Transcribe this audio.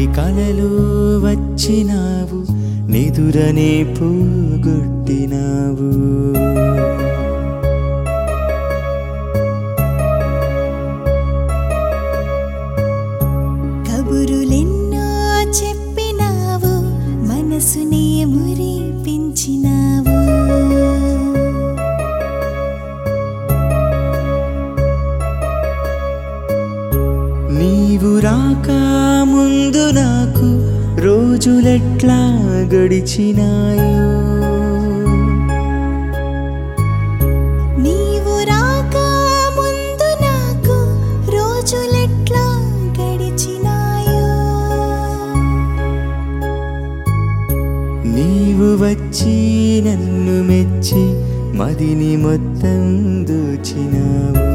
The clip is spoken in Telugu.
మళ్ళీ కలలు వచ్చినావు నిదురనే పోగొట్టినావు కబురులెన్నో చెప్పినావు మనసునే మురిపించినావు నీవు రాక ముందు నాకు రోజులెట్లా గడిచినాయో నీవు రాక ముందు నాకు రోజులెట్లా గడిచినాయో నీవు వచ్చి నన్ను మెచ్చి మదిని మొత్తం దోచినావు